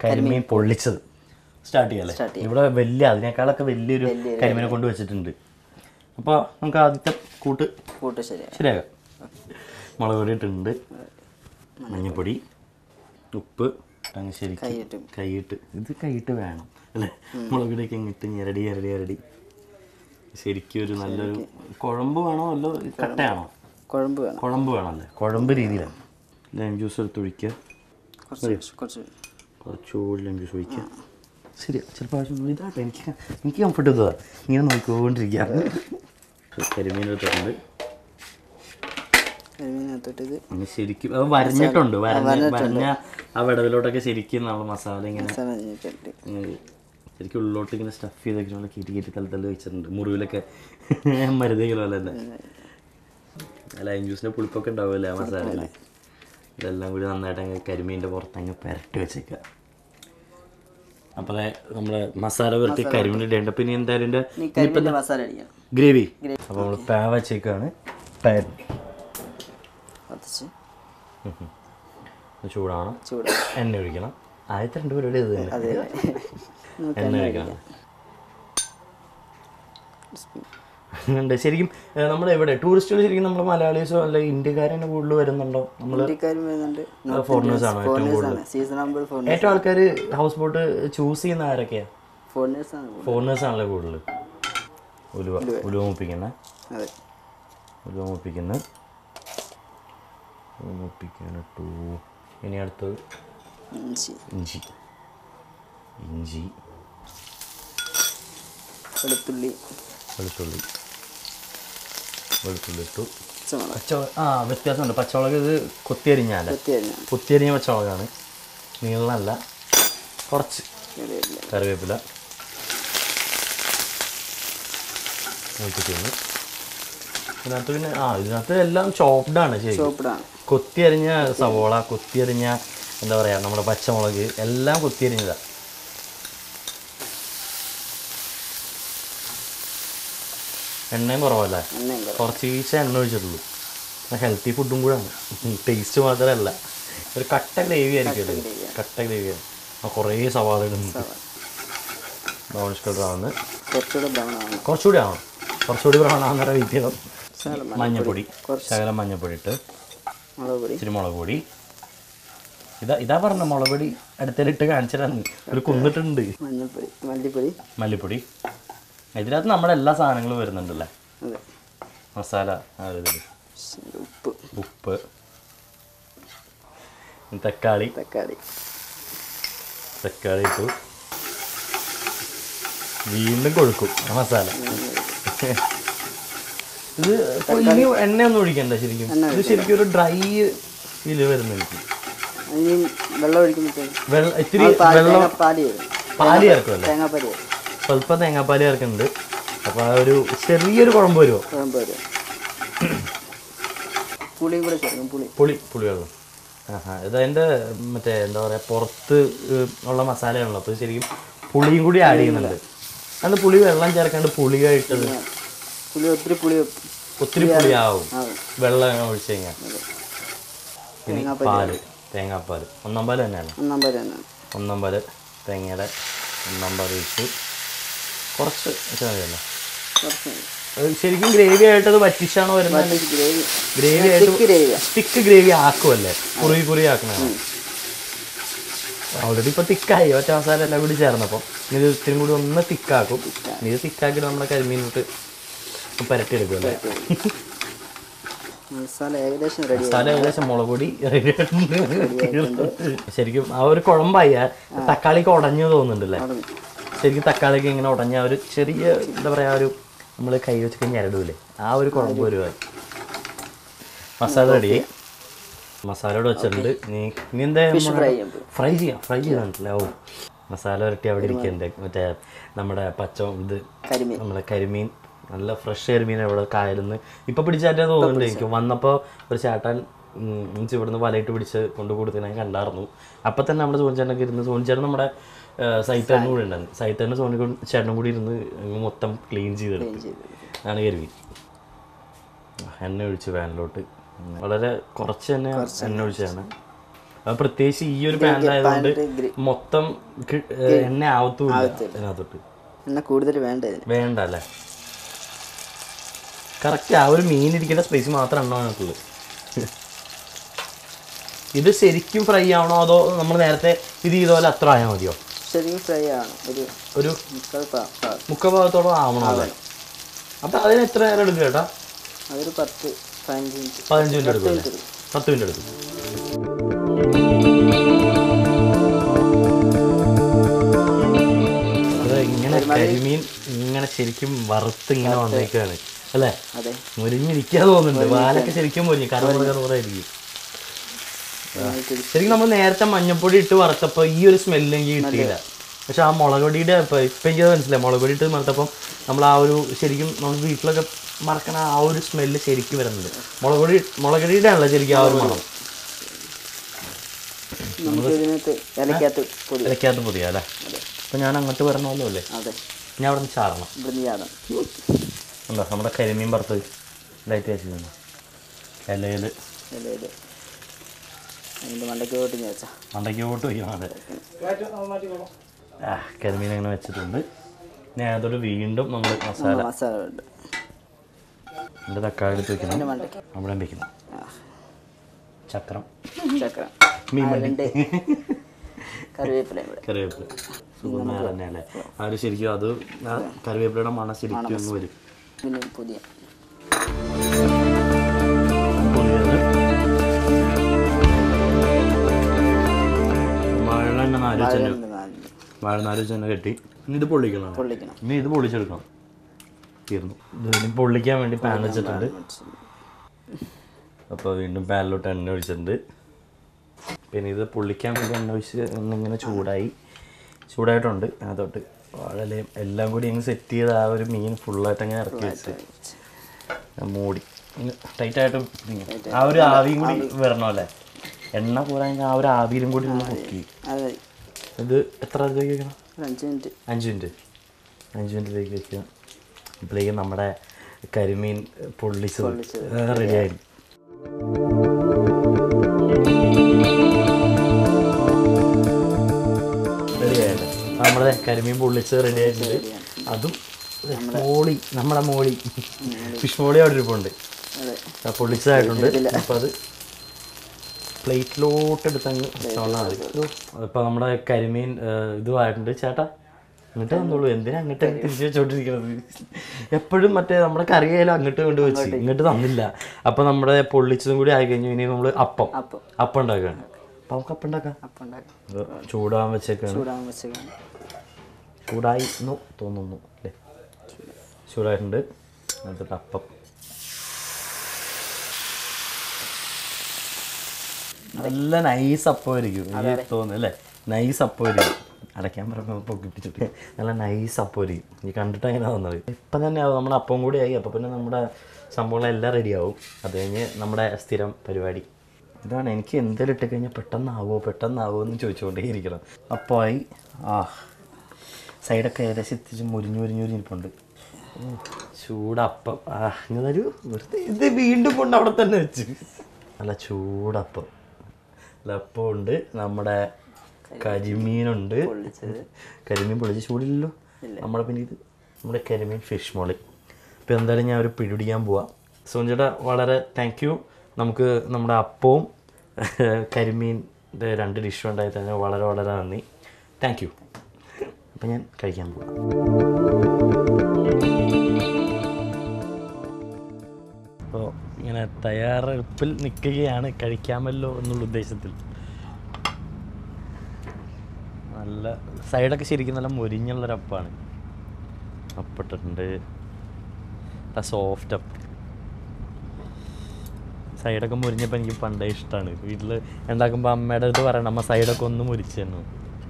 കരിമീൻ പൊള്ളിച്ചത് start ചെയ്യാല്ലേ Start ചെയ്യാം. ഇവിടെ വലിയ അതിനേക്കാളൊക്കെ വലിയൊരു കരിമീനെ കൊണ്ട് വെച്ചിട്ടുണ്ട് അപ്പോൾ നമുക്ക് ആദ്യത്തെ കൂട്ട് കൂട്ട് ശരിയാ ശരിയാകാം മുളക് പൊടി ഇട്ടിട്ടുണ്ട് മഞ്ഞൾപ്പൊടി ഉപ്പ് അങ്ങ് ശരിക്കും കൈയിട്ടും കൈയിട്ട് ഇത് കൈയിട്ട് വേണം അല്ലേ മുളക് പൊടിയൊക്കെ ഇങ്ങിട്ട് ഞെരടി ഞെരടി ഞെരടി ശരിക്കും ഒരു നല്ലൊരു കുഴമ്പ് വേണോ അല്ലോ കട്ടയാണോ കുഴമ്പ് വേണം കുഴമ്പ് വേണമല്ലേ കുഴമ്പ് രീതിയിലാണ് ലൈം ജ്യൂസ് എടുത്ത് ഒഴിക്കുക കുറച്ച് കുറച്ച് കുറച്ചുകൂടി ലൈം ജ്യൂസ് ഒഴിക്കുക ശരി ചിലപ്പോൾ ആവശ്യം ഇതാട്ടെ എനിക്ക് എനിക്ക് കംഫർട്ട് ഇതാ ഇങ്ങനെ നോക്കിക്കൊണ്ടിരിക്കുകയാണ് കരിമീൻ എടുത്തിട്ടുണ്ട് കരിമീനകത്തോട്ട് ഇത് അങ്ങ് ശരിക്കും അത് വരഞ്ഞിട്ടുണ്ട് വരഞ്ഞ വരഞ്ഞ ആ വിടവിലോട്ടൊക്കെ ശരിക്കും നമ്മൾ മസാല ഇങ്ങനെ മസാല കഴിഞ്ഞിട്ടുണ്ട് ഇങ്ങനെ ശരിക്കും ഉള്ളിലോട്ട് ഇങ്ങനെ സ്റ്റഫ് ചെയ്ത് വെക്കുന്ന കീറ്റി കീറ്റി തല തല വെച്ചിട്ടുണ്ട് മുറിവിലൊക്കെ മരുന്നുകൾ പോലെ തന്നെ ലൈം ജ്യൂസിൻ്റെ പുളിപ്പൊക്കെ ഉണ്ടാവില്ലേ ആ മസാലയിൽ ഇതെല്ലാം കൂടി നന്നായിട്ട് അങ്ങ് കരിമീൻ്റെ പുറത്ത് അങ്ങ് പുരട്ടി വെച്ചേക്കുക അപ്പോൾ നമ്മൾ മസാല പുരട്ടി കരിമീൻ ഇടേണ്ട പിന്നെ എന്തായാലും ഇതിൻ്റെ ഇനി കരിമീൻ്റെ മസാല അടിക്കണം ഗ്രേവി അപ്പോൾ നമ്മൾ പാൻ വെച്ചേക്കാണ് പാൻ കത്തിച്ച് ചൂടാണ് ചൂട് എണ്ണ ഒഴിക്കണം ആദ്യത്തെ രണ്ട് പരിപാടി ഇത് തന്നെ അതെ നമുക്ക് എണ്ണ ഒഴിക്കണം ഉണ്ട് ശരിക്കും നമ്മൾ എവിടെ ടൂറിസ്റ്റുകൾ ശരിക്കും നമ്മൾ മലയാളീസോ അല്ല ഇന്ത്യക്കാരെ കൂടുതൽ വരുന്നുണ്ടോ നമ്മൾ ഇന്ത്യക്കാരും വരുന്നുണ്ട് ഫോറിനേഴ്സ് ആണോ ഏറ്റവും ഫോറിനേഴ്സ് കൂടുതൽ ആണ് സീസൺ ആകുമ്പോൾ ഫോറിനേഴ്സ് ഏറ്റവും ആൾക്കാർ ഹൗസ് ബോട്ട് ചൂസ് ചെയ്യുന്ന ആരൊക്കെയാ ഫോറിനേഴ്സ് ആണ് ഫോറിനേഴ്സ് ആണല്ലോ കൂടുതൽ ഉലുവ ഉലുവ മുപ്പിക്കുന്ന അതെ ഉലുവ മുപ്പിക്കുന്ന ഉലുവ മുപ്പിക്കാനിട്ടു ഇനി അടുത്തത് ഇഞ്ചി ഇഞ്ചി ഇഞ്ചി വെളുത്തുള്ളി വെളുത്തുള്ളി വെളുത്തുള്ളി ഇട്ടു പച്ചമുളക് പച്ചമുളക് ആ വ്യത്യാസമുണ്ട് പച്ചമുളക് ഇത് കൊത്തിയരിഞ്ഞാലേ കൊത്തി അരിഞ്ഞ കൊത്തിയരിഞ്ഞ പച്ചമുളകാണ് നീളമല്ല കുറച്ച് കറിവേപ്പില കറിവേപ്പില ഊറ്റിക്കുന്നു ഇതിനകത്ത് പിന്നെ ആ ഇതിനകത്ത് എല്ലാം ചോപ്ഡാണ് ശരി ചോപ്പിടാണ് കൊത്തിയരിഞ്ഞ സവോള കൊത്തിയരിഞ്ഞ എന്താ പറയുക നമ്മുടെ പച്ചമുളക് എല്ലാം കൊത്തിയരിഞ്ഞതാണ് എണ്ണയും കുറവല്ലേ എണ്ണയും കുറവ് കുറച്ച് വീശ എണ്ണ ഒഴിച്ചിട്ടുള്ളൂ ഹെൽത്തി ഫുഡും കൂടാണ് ടേസ്റ്റ് മാത്രമല്ല ഒരു കട്ട ഗ്രേവി ആയിരിക്കും ഇത് കട്ട ഗ്രേവിയാണ് ആ കുറേ സവാള ഇടുന്നുണ്ട് ബ്രൗണിഷ് കളർ ആവുന്നത് കുറച്ചുകൂടെ ബ്രൗൺ ആവണം കുറച്ചുകൂടി ആവണം കുറച്ചുകൂടി ബ്രൗൺ ആവുന്നവരെ വെയിറ്റ് ചെയ്യണം ശകലം മഞ്ഞപ്പൊടി കുറച്ച് ശകലം മഞ്ഞപ്പൊടി ഇട്ട് മുളക് പൊടി ഇച്ചിരി മുളക് പൊടി ഇതാ ഇതാ പറഞ്ഞ മുളക് പൊടി അടുത്തേലിട്ട് കാണിച്ചിട്ടാണ് ഒരു കുന്നിട്ടുണ്ട് മഞ്ഞൾപ്പൊടി മല്ലിപ്പൊടി മല്ലിപ്പൊടി ഇതിനകത്ത് നമ്മുടെ എല്ലാ സാധനങ്ങളും വരുന്നുണ്ടല്ലേ അതെ മസാല ആ ഒരു ഇതില്. ശരി, ഉപ്പ് ഉപ്പ് തക്കാളി തക്കാളി തക്കാളി ഇട്ടു വീണ്ടും കൊഴുക്കും ആ മസാല ഇത് ഇപ്പൊ ഇനി എണ്ണയൊന്നും ഒഴിക്കണ്ട ശരിക്കും ഇത് ശരിക്കും ഒരു ഡ്രൈ ഫീല് വരുന്നു എനിക്ക് അതിന് വെള്ളം ഒഴിക്കുമ്പോഴത്തേക്കും വെള്ളം ഇത്തിരി പാല് വെള്ളം തേങ്ങാപ്പാല് വരും പാല് ചേർക്കുമല്ലേ തേങ്ങാപ്പാല് വരും സ്വല്പം തേങ്ങാപ്പാല് ചേർക്കുന്നുണ്ട് അപ്പോൾ ആ ഒരു ചെറിയൊരു കുഴമ്പ് വരുമോ കുഴമ്പ് വരും പുളിയും കൂടെ ചേർക്കും പുളി പുളി പുളിവെള്ളം ആഹാ ഇതതിൻ്റെ മറ്റേ എന്താ പറയുക പുറത്ത് ഏഹ്, ഉള്ള മസാലയാണല്ലോ അപ്പോൾ ശരിക്കും പുളിയും കൂടി ആഡ് ചെയ്യുന്നുണ്ട് അത് പുളി വെള്ളം ചേർക്കാണ്ട് പുളിയായിട്ടത് പുളി ഒത്തിരി പുളി ഒത്തിരി പുളിയാവും ആവും വെള്ളം ഒഴിച്ച് കഴിഞ്ഞാൽ ഇനി പാല് തേങ്ങാപ്പാൽ ഒന്നാം പാല് തന്നെയാണ് ഒന്നാം പാല് തന്നെ ഒന്നാം പാല് തേങ്ങയുടെ ഒന്നാം പാല് ഒഴിച്ച് കുറച്ച് വെച്ചാൽ മതിയല്ലോ കുറച്ച് മതി. അത് ശരിക്കും ഗ്രേവി ആയിട്ട് അത് വറ്റിച്ചാണോ വരുന്നത് ഇത് ഗ്രേവി ഗ്രേവി ആയിട്ട് തിക്ക് ഗ്രേവിയാ തിക്ക് ഗ്രേവി ആക്കുമല്ലേ കുറുകി കുറുകി ആക്കണതാണ് ഓൾറെഡി ഇപ്പോൾ തിക്കായി ഒറ്റ മസാല എല്ലാം കൂടി ചേർന്നപ്പോൾ ഇനി ഇത് ഇത്തിരി കൂടി ഒന്ന് തിക്കാക്കും ഇനി ഇത് തിക്കാക്കിയിട്ട് നമ്മുടെ കരിമീനിട്ട് പരട്ടിയെടുക്കുമല്ലേ മസാല ഏകദേശം റെഡി മസാല ഏകദേശം മുളക് പൊടി ശരിക്കും ആ ഒരു കുഴമ്പായി ആ തക്കാളിക്ക് ഉടഞ്ഞു തോന്നുന്നുണ്ടല്ലേ ശരിക്കും തക്കാളിക്ക് ഇങ്ങനെ ഉടഞ്ഞ ആ ഒരു ചെറിയ എന്താ പറയുക ഒരു നമ്മൾ കൈ വെച്ചൊക്കെ ഞരടൂലേ ആ ഒരു കുഴമ്പ് വരുവായി മസാല റെഡിയായി മസാല ഇവിടെ വെച്ചിട്ടുണ്ട് നീ ഇനി എന്താ ഫ്രൈ ചെയ്യുമ്പോൾ ഫ്രൈ ചെയ്യാം ഫ്രൈ ചെയ്തിട്ടില്ല ഓ മസാല വരട്ടി അവിടെ ഇരിക്കുന്നുണ്ട് മറ്റേ നമ്മുടെ പച്ച ഇത് കരിമീൻ നമ്മുടെ കരിമീൻ നല്ല ഫ്രഷ് കരിമീൻ ഇവിടെ കായലിൽ നിന്ന് ഇപ്പം പിടിച്ചാറ്റേ തോന്നുന്നുണ്ട് എനിക്ക് വന്നപ്പോൾ ഒരു ചേട്ടൻ മീൻസ് ഇവിടുന്ന് വലയിട്ട് പിടിച്ച് കൊണ്ടു കൊടുത്ത് ഞാൻ കണ്ടായിരുന്നു അപ്പം തന്നെ നമ്മുടെ സോനിച്ചേട്ടനൊക്കെ ഇരുന്ന് സോനിച്ചേട്ടൻ നമ്മുടെ സൈത്തേനും കൂടി ഉണ്ടായിരുന്നു സൈത്തേനും സോനി ചേട്ടനും കൂടി ഇരുന്ന് അങ്ങ് മൊത്തം ക്ലീൻ ചെയ്തെടുത്തു ചെയ്ത് ആണ് കരിമീൻ എണ്ണ ഒഴിച്ച് വാനിലോട്ട് വളരെ കുറച്ച് തന്നെ എണ്ണ ഒഴിച്ചാണ് അത് പ്രത്യേകിച്ച് ഈ ഒരു പാനിലായതുകൊണ്ട് ഗ്രി- മൊത്തം കി- ഏ, എണ്ണ ആവത്തുമില്ല അതിനകത്തോട്ട് എണ്ണ കൂടുതൽ വേണ്ട ഇതിന് വേണ്ട അല്ലേ കറക്റ്റ് ആ ഒരു മീൻ ഇരിക്കേണ്ട സ്പേസ് മാത്രം എണ്ണ അതിനകത്തുള്ളൂ ഇത് ശരിക്കും ഫ്രൈ ആവണോ അതോ നമ്മൾ നേരത്തെ ഇത് ചെയ്ത പോലെ അത്ര ആയാൽ മതിയോ ശരിക്കും ഫ്രൈ ആണ് ഒരു ഒരു മുക്കാൽ പാ പാ- മുക്കാൽ ഭാഗത്തോളം ആവണോ അല്ലേ അപ്പൊ അതിന് എത്ര നേരം എടുക്കും ചേട്ടാ അതൊരു പത്ത് പതിനഞ്ച് മിനിറ്റ് പതിനഞ്ച് മിനിറ്റ് എടുക്കും അല്ലേ പത്ത് മിനിറ്റ് എടുക്കും അത് ഇങ്ങനെ കരിമീൻ ഇങ്ങനെ ശരിക്കും വറുത്ത് ഇങ്ങനെ വന്നേക്കാണ് അല്ലേ അതെ മുരിഞ്ഞിരിക്കാൻ തോന്നുന്നുണ്ട് വാലൊക്കെ ശരിക്കും മുരിഞ്ഞു കറുപറ കറുപറായിരിക്കും നന്നായിട്ട് ശരിക്കും നമ്മൾ നേരത്തെ മഞ്ഞപ്പൊടി ഇട്ട് വറുത്തപ്പോൾ ഈ ഒരു സ്മെല്ല് എനിക്ക് കിട്ടിയില്ല പക്ഷെ ആ മുളക് പൊടിയുടെ ഇപ്പം ഇപ്പം എനിക്ക് മനസ്സിലായി മുളക് പൊടി ഇട്ട് വറുത്തപ്പം നമ്മൾ ആ ഒരു ശരിക്കും നമ്മൾ വീട്ടിലൊക്കെ മറക്കണ ആ ഒരു സ്മെല്ല് ശരിക്കും വരുന്നുണ്ട് മുളക് പൊടി മുളക് പൊടിയുടെ ആണല്ലോ ശരിക്കും ആ ഒരു മണം നമുക്ക് ഇതിനകത്ത് ഇലക്കകത്ത് പൊടി ഇലക്കകത്ത് പൊതിയാ അല്ലേ അപ്പം ഞാൻ അങ്ങോട്ട് വരണമല്ലോ അല്ലേ അതെ ഞാൻ അവിടെ നിന്ന് ചാടണം ഇവിടുന്ന് ചാടാം ഉണ്ടോ നമ്മുടെ കരിമീൻ വറുത്തത് ലൈറ്റ് വെച്ചിരുന്നു ഇലയിൽ ഇലയിൽ അതിൻ്റെ മണ്ടയ്ക്ക് പോയിട്ട് ഞാൻ വെച്ചാ മണ്ടയ്ക്കോട്ട് വയ്ക്കണം അതെ ആ കരിമീൻ അങ്ങനെ വെച്ചിട്ടുണ്ട് ഇനി അതോട് വീണ്ടും നമ്മൾ മസാല മസാല ഉണ്ട് എൻ്റെ തക്കാളി എടുത്ത് വെക്കണം അതിൻ്റെ മണ്ടയ്ക്ക് അവിടെ വെക്കണം ആ ചക്രം ചക്ര മീൻ ആ, മണ്ടി. രണ്ട് കറിവേപ്പില ഇവിടെ കറിവേപ്പില സുഖമേറെ തന്നെ അല്ലേ ആ ഒരു ശരിക്കും അത് ആ കറിവേപ്പിലയുടെ മണം ശരിക്കും ഒന്ന് വരും പിന്നെ പുതിയ പുതിയത് വാഴെണ്ണ നാല് വെച്ച് തന്നെ നാല് വാഴ നാല് വെച്ച് തന്നെ കെട്ടി ഇനി ഇത് പൊള്ളിക്കണം പൊള്ളിക്കണം ഇനി ഇത് പൊള്ളിച്ചെടുക്കണം തീർന്നു ഇത് ഇനി പൊള്ളിക്കാൻ വേണ്ടി പാൻ വെച്ചിട്ടുണ്ട് അപ്പോൾ വീണ്ടും പാനിലോട്ട് എണ്ണ ഒഴിച്ചിട്ടുണ്ട് പിന്നെ ഇത് പൊള്ളിക്കാൻ വേണ്ടി എണ്ണ ഒഴിച്ച് ഒന്നിങ്ങനെ ചൂടായി ചൂടായിട്ടുണ്ട് അതോട്ട് വാഴലയും എല്ലാം കൂടി അങ്ങ് സെറ്റ് ചെയ്ത് ആ ഒരു മീൻ ഫുള്ളായിട്ട് അങ്ങനെ ഇറക്കി വെച്ച് ഞാൻ മൂടി ടൈറ്റായിട്ട് ആ ഒരു ആവിയും കൂടി വരണം അല്ലേ എണ്ണ പോരാൻ ആ ഒരു ആവിയിലും കൂടി ഒന്ന് പൊക്കി അതെ ഇത് എത്ര അതിലേക്ക് വെക്കണം ഒരു അഞ്ച് മിനിറ്റ് അഞ്ച് മിനിറ്റ് അഞ്ച് മിനിറ്റിലേക്ക് വെക്കുക അപ്പോഴേക്കും നമ്മുടെ കരിമീൻ പൊള്ളിച്ചത് റെഡി ആയി റെഡി ആയല്ലേ നമ്മുടെ കരിമീൻ പൊള്ളിച്ചത് റെഡി ആയിട്ടുണ്ട് അതും മോളി നമ്മുടെ മോളി ഫിഷ് മോളി അവിടെ ഇരിപ്പുണ്ട് അതെ ആ പൊള്ളിച്ചതായിട്ടുണ്ട് അപ്പോൾ അത് പ്ലേറ്റിലോട്ട് എടുത്തങ്ങ് വെച്ചോളാം മതി അപ്പോൾ നമ്മുടെ കരിമീൻ ഏഹ്, ഇതുമായിട്ടുണ്ട് ചേട്ടാ അങ്ങോട്ട് തന്നോളൂ എന്തിനാ അങ്ങോട്ട് തിരിച്ചു വെച്ചോണ്ടിരിക്കുന്നത് എപ്പോഴും മറ്റേ നമ്മുടെ കറിയായാലും അങ്ങോട്ട് കൊണ്ട് വെച്ച് ഇങ്ങോട്ട് തന്നില്ല അപ്പോൾ നമ്മുടെ പൊള്ളിച്ചതും കൂടി ആയി കഴിഞ്ഞു ഇനി നമ്മൾ അപ്പം അപ്പം അപ്പം ഉണ്ടാക്കുകയാണ് അപ്പം നമുക്ക് അപ്പം ഉണ്ടാക്കാം അപ്പം ഉണ്ടാക്കാം ഇത് ചൂടാൻ വെച്ചേക്കാണ് ചൂടാൻ വെച്ചേക്കാണ് ചൂടായി എന്ന് തോന്നുന്നു അല്ലേ ചൂടായിട്ടുണ്ട് എന്നിട്ട് അപ്പം നല്ല നൈസ് അപ്പമായിരിക്കും എനിക്ക് തോന്നുന്നു അല്ലേ നൈസ് അപ്പമായിരിക്കും അടയ്ക്കാൻ പറയുമ്പോൾ പൊക്കിപ്പിച്ചിട്ട് നല്ല നൈസ് അപ്പമായിരിക്കും നീ കണ്ടിട്ട് അങ്ങനെ തോന്നുന്നത് ഇപ്പം തന്നെ ആവും നമ്മുടെ അപ്പം കൂടി ആയി അപ്പോൾ പിന്നെ നമ്മുടെ സംഭവങ്ങളെല്ലാം റെഡിയാവും അത് കഴിഞ്ഞ് നമ്മുടെ സ്ഥിരം പരിപാടി ഇതാണ് എനിക്ക് എന്തെങ്കിലും ഇട്ട് കഴിഞ്ഞാൽ പെട്ടെന്നാവോ പെട്ടെന്നാവോ എന്ന് ചോദിച്ചുകൊണ്ടേ ഇരിക്കണം അപ്പമായി ആ സൈഡൊക്കെ ഏകദേശം എത്തിച്ച് മുരിഞ്ഞു മുരിഞ്ഞു മുരിഞ്ഞിരിപ്പുണ്ട് ഉം, ചൂടപ്പം ആ ഇങ്ങനൊരു വെറുതെ ഇത് വീണ്ടും കൊണ്ട് അവിടെ തന്നെ വെച്ച് നല്ല ചൂടപ്പം നല്ല അപ്പം ഉണ്ട് നമ്മുടെ കരിമീനുണ്ട് കരിമീൻ പൊളിച്ച് ചൂടില്ലല്ലോ നമ്മുടെ പിന്നെ ഇത് നമ്മുടെ കരിമീൻ ഫിഷ് മോളി അപ്പോൾ എന്തായാലും ഞാൻ ഒരു പിടിപിടിക്കാൻ പോവാം സോഞ്ചേട്ടാ വളരെ താങ്ക് യു നമുക്ക് നമ്മുടെ അപ്പവും കരിമീൻ്റെ രണ്ട് ഡിഷും ഉണ്ടായി തന്നെ വളരെ വളരെ നന്ദി താങ്ക് യു അപ്പം ഞാൻ കഴിക്കാൻ പോവാം അപ്പോൾ ഇങ്ങനെ തയ്യാറെടുപ്പിൽ നിൽക്കുകയാണ് കഴിക്കാമല്ലോ എന്നുള്ള ഉദ്ദേശത്തിൽ നല്ല സൈഡൊക്കെ ശരിക്കും നല്ല മൊരിഞ്ഞുള്ളൊരപ്പാണ് അപ്പിട്ടിട്ടുണ്ട് നല്ല സോഫ്റ്റ് അപ്പ് സൈഡൊക്കെ മുരിഞ്ഞപ്പോൾ എനിക്ക് പണ്ടേ ഇഷ്ടമാണ് വീട്ടിൽ ഉണ്ടാക്കുമ്പോൾ അമ്മയുടെ അടുത്ത് പറയണം അമ്മ സൈഡൊക്കെ ഒന്ന് മുരിച്ച് തന്നെ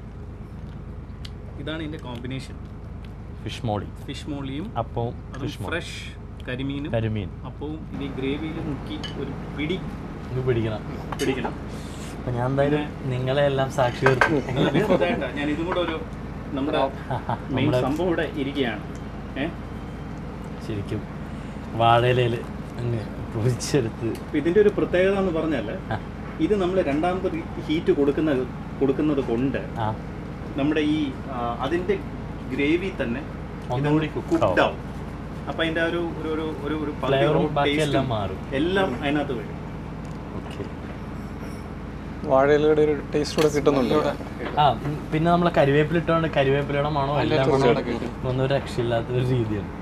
ഇതാണ് ഇതിന്റെ കോമ്പിനേഷൻ ഫിഷ് മോളി ഫിഷ് മോളിയും അപ്പവും അതും ഫിഷ് മോളി ഫ്രഷ് കരിമീനും കരിമീൻ അപ്പവും ഇത് ഗ്രേവിയിൽ മുക്കി ഒരു പിടി ഇത് പിടിക്കണം പിടിക്കണം അപ്പം ഞാൻ എന്തായാലും നിങ്ങളെ എല്ലാം സാക്ഷി നിർത്തി അല്ല, before that, ഞാൻ ഇതും കൂടെ ഒരു നമ്മുടെ മെയിൻ സംഭവം ഇവിടെ ഇരിക്കുകയാണ് ഏഹ് ശരിക്കും വാഴയിലയിൽ അങ്ങ് പൊരിച്ചെടുത്ത് അപ്പൊ ഇതിന്റെ ഒരു പ്രത്യേകത എന്ന് പറഞ്ഞാൽ ഇത് നമ്മൾ രണ്ടാമത് ഹീറ്റ് കൊടുക്കുന്നത് കൊടുക്കുന്നത് കൊണ്ട് ആ നമ്മുടെ ഈ ആ, അതിന്റെ ഗ്രേവി തന്നെ ഒന്നുകൂടി cook കുക്ക്ഡ് ആവും. ആവും അപ്പൊ അതിന്റെ ആ ഒരു ഒരു ഒരു ഒരു ഒരു പകുതി ഫ്ലേവറും raw ബാക്കി taste എല്ലാം ഉം മാറും എല്ലാം അതിനകത്ത് വരും ഓക്കെ വാഴയിലയുടെ ഒരു ടേസ്റ്റ് കൂടെ കിട്ടുന്നുണ്ട് ആ ഉം, പിന്നെ നമ്മളെ കരിവേപ്പില ഇട്ടുകൊണ്ട് കരിവേപ്പിലയുടെ മണോ എല്ലാം കൂടെ ഒന്നും ഒരു രക്ഷയില്ലാത്ത ഒരു രീതിയാണ്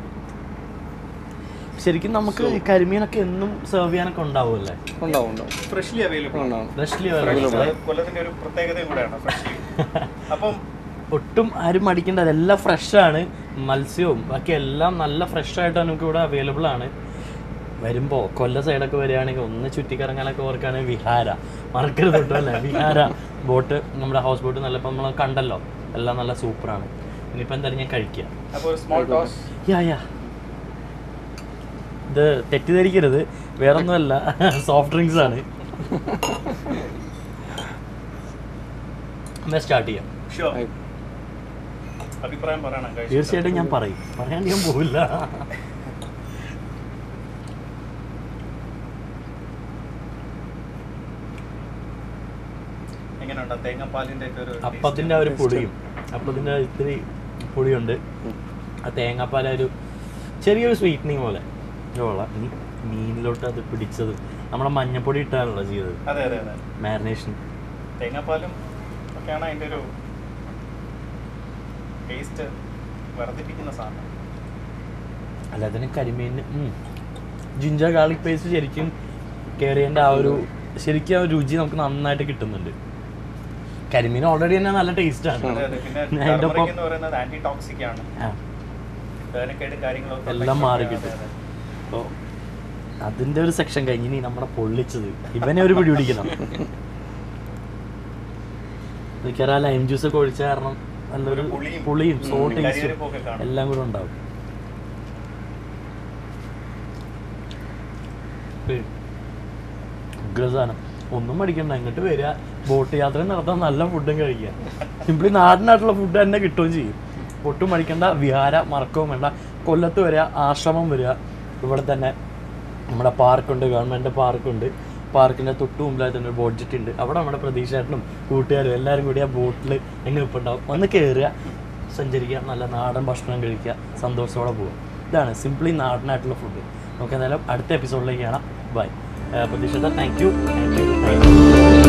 ശരിക്കും നമുക്ക് ഈ കരിമീനൊക്കെ എന്നും സെർവ് ചെയ്യാനൊക്കെ ഉണ്ടാവുമല്ലേ ഉണ്ടാവും ഉണ്ടാവും ഫ്രഷ്ലി അവൈലബിൾ ഉണ്ടാവും ഫ്രഷ്ലി കൊല്ലത്തിന്റെ ഒരു പ്രത്യേകതയും കൂടെയാണ് ഫ്രഷ്ലി അപ്പം ഒട്ടും ആരും മടിക്കേണ്ട അതെല്ലാം ഫ്രഷാണ് മത്സ്യവും ബാക്കി എല്ലാം നല്ല ഫ്രഷ് ആയിട്ട് നമുക്ക് ഇവിടെ അവൈലബിൾ ആണ് വരുമ്പോൾ കൊല്ല സൈഡൊക്കെ വരികയാണെങ്കിൽ ഒന്ന് ചുറ്റിക്കറങ്ങാനൊക്കെ ഓർക്കുകയാണെങ്കിൽ വിഹാര മറക്കരുത് കേട്ടോ അല്ലേ വിഹാര ബോട്ട് നമ്മുടെ ഹൗസ് ബോട്ട് നല്ല ഇപ്പം നമ്മൾ കണ്ടല്ലോ എല്ലാം നല്ല സൂപ്പറാണ് ഇനിയിപ്പോൾ എന്തായാലും ഞാൻ കഴിക്കുക അപ്പോൾ ഒരു സ്മോൾ ടോസ് യാ യാ ഇത് തെറ്റിദ്ധരിക്കരുത് വേറൊന്നുമല്ല സോഫ്റ്റ് ഡ്രിങ്ക്സ് ആണ് എന്നാ സ്റ്റാർട്ട് ചെയ്യാം ഷുവർ അഭിപ്രായം പറയണം കഴിച്ചിട്ട്. തീർച്ചയായിട്ടും ഞാൻ പറയും പറയാൻ ഞാൻ പോവില്ല എങ്ങനെയുണ്ട് ആ തേങ്ങാപ്പാലിന്റെ ഒക്കെ ഒരു അപ്പത്തിൻ്റെ ആ ഒരു പൊടിയും അപ്പത്തിൻ്റെ ഇത്തിരി പൊടിയുണ്ട് ആ തേങ്ങാപ്പാൽ ആ ഒരു ചെറിയൊരു സ്വീറ്റനിങ് പോലെ ഉള്ള ഇനി മീനിലോട്ട് അത് പിടിച്ചത് നമ്മുടെ മഞ്ഞപ്പൊടി ഇട്ടാണല്ലോ ചെയ്തത് അതെ അതെ അതെ മാരിനേഷൻ തേങ്ങാപ്പാലും ഒക്കെയാണ് അതിന്റെ ഒരു ടേസ്റ്റ് വർദ്ധിപ്പിക്കുന്ന സാധനം അല്ല അതിന് കരിമീൻ ജിഞ്ചർ ഗാർലിക് പേസ്റ്റ് ശരിക്കും കയറിയതിൻ്റെ ആ ഒരു ശരിക്കും ആ ഒരു രുചി നമുക്ക് നന്നായിട്ട് കിട്ടുന്നുണ്ട് കരിമീൻ ഓൾറെഡി തന്നെ നല്ല ടേസ്റ്റാണ് അതെ അതെ പിന്നെ അതിൻ്റെ ഒപ്പം turmeric എന്ന് പറയുന്നത് ആന്റി ടോക്സിക് ആണ് വേനക്കേട് കാര്യങ്ങളൊക്കെ എല്ലാം ഉണ്ടെങ്കിൽ മാറി അതെ, കിട്ടും അതെ. അപ്പോൾ അതിൻ്റെ ഒരു സെക്ഷൻ കഴിഞ്ഞ് ഇനി നമ്മുടെ പൊള്ളിച്ചത് ഇവനെ ഒരു പിടി പിടിക്കണം മിക്കവാറും ആ ലൈം ജ്യൂസ് ഒക്കെ ഒഴിച്ച കാരണം നല്ലൊരു ഒരു പുളിയും, പുളിയും ഉം, സോ ടേസ്റ്റും കരിവേപ്പൊക്കെ കാണും. എല്ലാം കൂടെ ഉണ്ടാവും ഏയ്, ഉഗ്രസാധനം ഒന്നും പഠിക്കണ്ട ഇങ്ങോട്ട് വരിക ബോട്ട് യാത്ര നടത്താൻ നല്ല ഫുഡും കഴിക്കുക സിംപ്ലി നാടിനായിട്ടുള്ള ഫുഡ് തന്നെ കിട്ടുകയും ചെയ്യും ഒട്ടും പഠിക്കണ്ട വിഹാര മറക്കവും വേണ്ട കൊല്ലത്ത് വരിക ആശ്രമം വരിക ഇവിടെ തന്നെ നമ്മുടെ പാർക്കുണ്ട് ഗവൺമെൻറ് പാർക്കുണ്ട് പാർക്കിൻ്റെ തൊട്ട് മുമ്പിലായി തന്നെ ഒരു ബോട്ട് ജെറ്റ് ഉണ്ട് അവിടെ നമ്മുടെ പ്രതീക്ഷേട്ടനും കൂട്ടുകാരും എല്ലാവരും കൂടി ആ ബോട്ടിൽ എങ്ങനെ ഇപ്പോൾ ഉണ്ടാവും ഒന്ന് കയറുക സഞ്ചരിക്കുക നല്ല നാടൻ ഭക്ഷണം കഴിക്കുക സന്തോഷത്തോടെ പോവുക ഇതാണ് സിംപ്ലി നാടനായിട്ടുള്ള ഫുഡ് നമുക്ക് എന്തായാലും അടുത്ത എപ്പിസോഡിലേക്ക് കാണാം ബൈ പ്രതീക്ഷ thank you thank you thank U